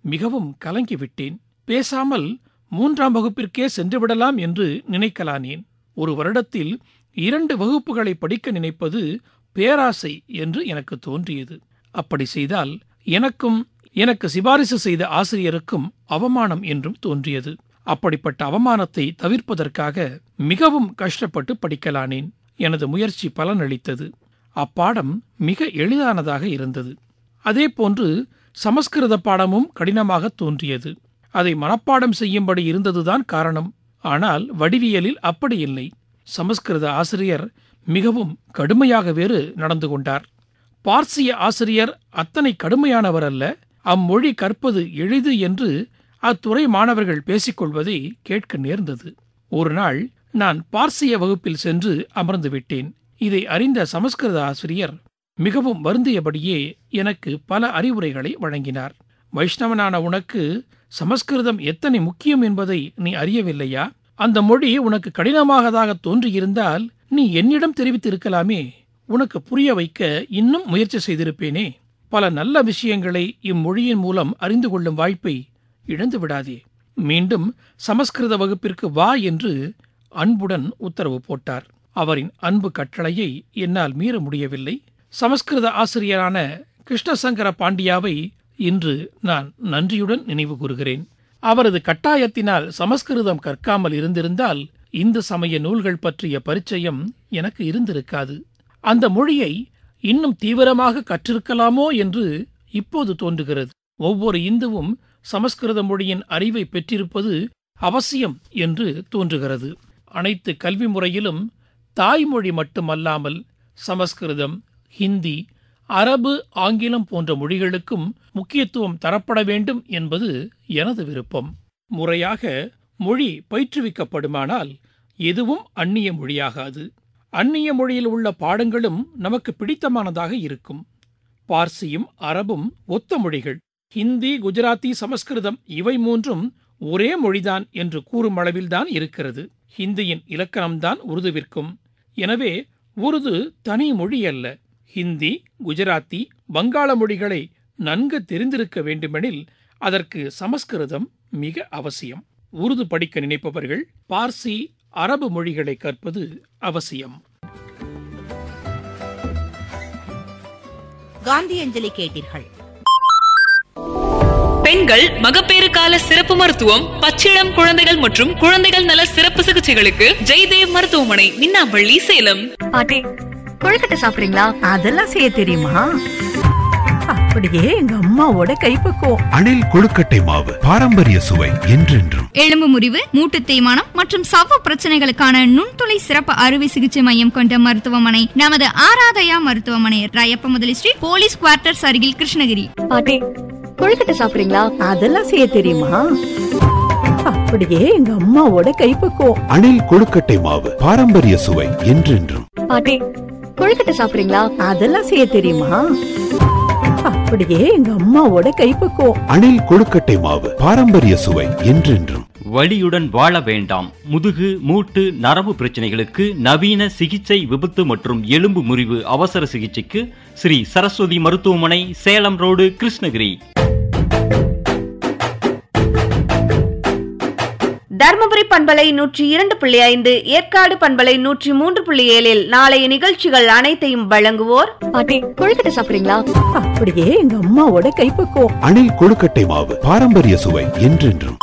மிகவும் கலங்கிவிட்டேன் பேசாமல் மூன்றாம் வகுப்பிற்கே சென்று விடலாம் என்று நினைக்கலானேன் ஒரு வருடத்தில் இரண்டு வகுப்புகளை படிக்க நினைப்பது பேராசை என்று எனக்கு தோன்றியது அப்படி செய்தால் எனக்கும் எனக்கு சிபாரிசு செய்த ஆசிரியருக்கும் அவமானம் என்றும் தோன்றியது அப்படிப்பட்ட அவமானத்தை தவிர்ப்பதற்காக மிகவும் கஷ்டப்பட்டு படிக்கலானேன் எனது முயற்சி பலனளித்தது அப்பாடம் மிக எளிதானதாக இருந்தது அதேபோன்று சமஸ்கிருத பாடமும் கடினமாக தோன்றியது அதை மனப்பாடம் செய்யும்படி இருந்ததுதான் காரணம் ஆனால் வடிவியலில் அப்படி இல்லை சமஸ்கிருத ஆசிரியர் மிகவும் கடுமையாக வேறு நடந்து கொண்டார் பார்சிய ஆசிரியர் அத்தனை கடுமையானவர் அல்ல அம்மொழி கற்பது எளிது என்று அத்துறை மாணவர்கள் பேசிக்கொள்வதை கேட்க நேர்ந்தது ஒரு நாள் நான் பார்சிய வகுப்பில் சென்று அமர்ந்து விட்டேன் இதை அறிந்த சமஸ்கிருத ஆசிரியர் மிகவும் வருந்தியபடியே எனக்கு பல அறிவுரைகளை வழங்கினார் வைஷ்ணவனான உனக்கு சமஸ்கிருதம் எத்தனை முக்கியம் என்பதை நீ அறியவில்லையா அந்த மொழி உனக்கு கடினமாகதாக தோன்றியிருந்தால் நீ என்னிடம் தெரிவித்திருக்கலாமே உனக்கு புரிய வைக்க இன்னும் முயற்சி செய்திருப்பேனே பல நல்ல விஷயங்களை இம்மொழியின் மூலம் அறிந்து கொள்ளும் வாய்ப்பை இழந்து விடாதே மீண்டும் சமஸ்கிருத வகுப்பிற்கு வா என்று அன்புடன் உத்தரவு போட்டார் அவரின் அன்பு கட்டளையை என்னால் மீற முடியவில்லை சமஸ்கிருத ஆசிரியரான கிருஷ்ணசங்கர பாண்டியாவை இன்று நான் நன்றியுடன் நினைவு கூறுகிறேன் அவரது கட்டாயத்தினால் சமஸ்கிருதம் கற்காமல் இருந்திருந்தால் இந்து சமய நூல்கள் பற்றிய பரிச்சயம் எனக்கு இருந்திருக்காது அந்த மொழியை இன்னும் தீவிரமாக கற்றிருக்கலாமோ என்று இப்போது தோன்றுகிறது ஒவ்வொரு இந்துவும் சமஸ்கிருத மொழியின் அறிவை பெற்றிருப்பது அவசியம் என்று தோன்றுகிறது அனைத்து கல்வி முறையிலும் தாய்மொழி மட்டுமல்லாமல் சமஸ்கிருதம் ஹிந்தி அரபு ஆங்கிலம் போன்ற மொழிகளுக்கும் முக்கியத்துவம் தரப்பட வேண்டும் என்பது எனது விருப்பம் முறையாக மொழி பயிற்றுவிக்கப்படுமானால் எதுவும் அந்நிய மொழியாகாது அந்நிய மொழியில் உள்ள பாடங்களும் நமக்கு பிடித்தமானதாக இருக்கும் பார்சியும் அரபும் ஒத்த மொழிகள் ஹிந்தி குஜராத்தி சமஸ்கிருதம் இவை மூன்றும் ஒரே மொழிதான் என்று கூறும் அளவில்தான் இருக்கிறது ஹிந்தியின் இலக்கணம்தான் உருதுவிற்கும் எனவே உருது தனி மொழி அல்ல ஹிந்தி குஜராத்தி வங்காள மொழிகளை நன்கு தெரிந்திருக்க வேண்டுமெனில் அதற்கு சமஸ்கிருதம் மிக அவசியம் உருது படிக்க நினைப்பவர்கள் பார்சி அரபு மொழிகளை கற்பது அவசியம் காந்தி அஞ்சலி கேட்டீர்கள் பெண்கள் மகப்பேறு கால சிறப்பு மருத்துவம் பச்சிளம் குழந்தைகள் மற்றும் குழந்தைகள் நல சிறப்பு சிகிச்சைகளுக்கு ஜெய்தேவ் மருத்துவமனை மின்னாம்பள்ளி சேலம் பாட்டி கொழுக்கட்டை சாப்பிடுறீங்களா அதெல்லாம் செய்ய தெரியுமா அப்படியே எங்க அம்மாவோட கைப்பக்குவம் அணில் கொழுக்கட்டை மாவு பாரம்பரிய சுவை என்றென்றும் எலும்பு முறிவு மூட்டு தேய்மானம் மற்றும் சவ்வு பிரச்சனைகளுக்கான நுண்துளை சிறப்பு அறுவை சிகிச்சை மையம் கொண்ட மருத்துவமனை நமது ஆராதயா மருத்துவமனை ராயப்ப முதலி ஸ்ட்ரீட் போலீஸ் குவார்ட்டர்ஸ் அருகில் கிருஷ்ணகிரி பாட்டி கொழுக்கட்டை சாப்பிடுறீங்களா அதெல்லாம் செய்ய தெரியுமா அப்படியே எங்க அம்மாவோட கைப்பக்குவம் அணில் கொழுக்கட்டை மாவு பாரம்பரிய சுவை என்றென்றும் பாட்டி கொழுக்கட்டை சாப்பிடுறீங்களா அதெல்லாம் செய்ய தெரியுமா அப்படியே எங்க அம்மாவோட கைப்பக்குவம் அணில் கொழுக்கட்டை மாவு பாரம்பரிய சுவை என்றென்றும் வலியுடன் வாழ வேண்டாம் முதுகு மூட்டு நரம்பு பிரச்சனைகளுக்கு நவீன சிகிச்சை விபத்து மற்றும் எலும்பு முறிவு அவசர சிகிச்சைக்கு ஸ்ரீ சரஸ்வதி மருத்துவமனை சேலம் ரோடு கிருஷ்ணகிரி தருமபுரி பண்பலை நூற்றி இரண்டு புள்ளி ஐந்து ஏற்காடு பண்பலை நூற்றி மூன்று புள்ளி ஏழில் நாளைய நிகழ்ச்சிகள் அனைத்தையும் வழங்குவோர் பாட்டி கொழுக்கட்டை சாப்பிடுறீங்களா அப்படியே எங்க அம்மாவோட கைப்பக்குவம் அணில் கொழுக்கட்டை மாவு பாரம்பரிய சுவை என்றென்றும்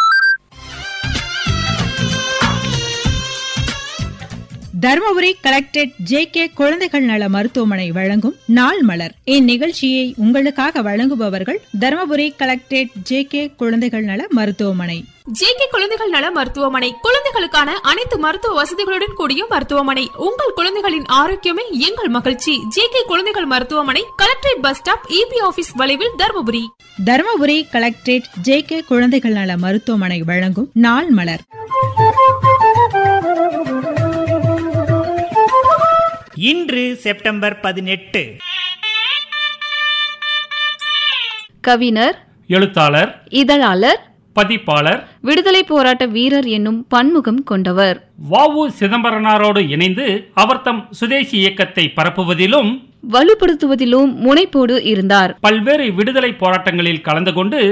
தருமபுரி கலெக்டரேட் ஜே கே குழந்தைகள் நல மருத்துவமனை வழங்கும் நாள் மலர் இந்நிகழ்ச்சியை உங்களுக்காக வழங்குபவர்கள் தருமபுரி கலெக்டரேட் ஜே கே குழந்தைகள் நல மருத்துவமனை ஜேகே குழந்தைகள் நல மருத்துவமனை குழந்தைகளுக்கான அனைத்து மருத்துவ வசதிகளுடன் கூடிய மருத்துவமனை உங்கள் குழந்தைகளின் ஆரோக்கியமே எங்கள் மகிழ்ச்சி ஜேகே குழந்தைகள் மருத்துவமனை collectorate bus stop EB office வளைவில் Dharmapuri Dharmapuri collectorate J K குழந்தைகள் நல மருத்துவமனை வழங்கும் நாள் மலர் இன்று செப்டம்பர் பதினெட்டு கவிஞர் எழுத்தாளர் இதழாளர் பதிப்பாளர் விடுதலை போராட்ட வீரர் என்னும் பன்முகம் கொண்டவர் வாவு சிதம்பரனாரோடு இணைந்து அவர் தம் சுதேசி இயக்கத்தை பரப்புவதிலும் வலுப்படுத்துவதிலும் முனைப்போடு இருந்தார் பல்வேறு விடுதலை போராட்டங்களில் கலந்து கொண்டு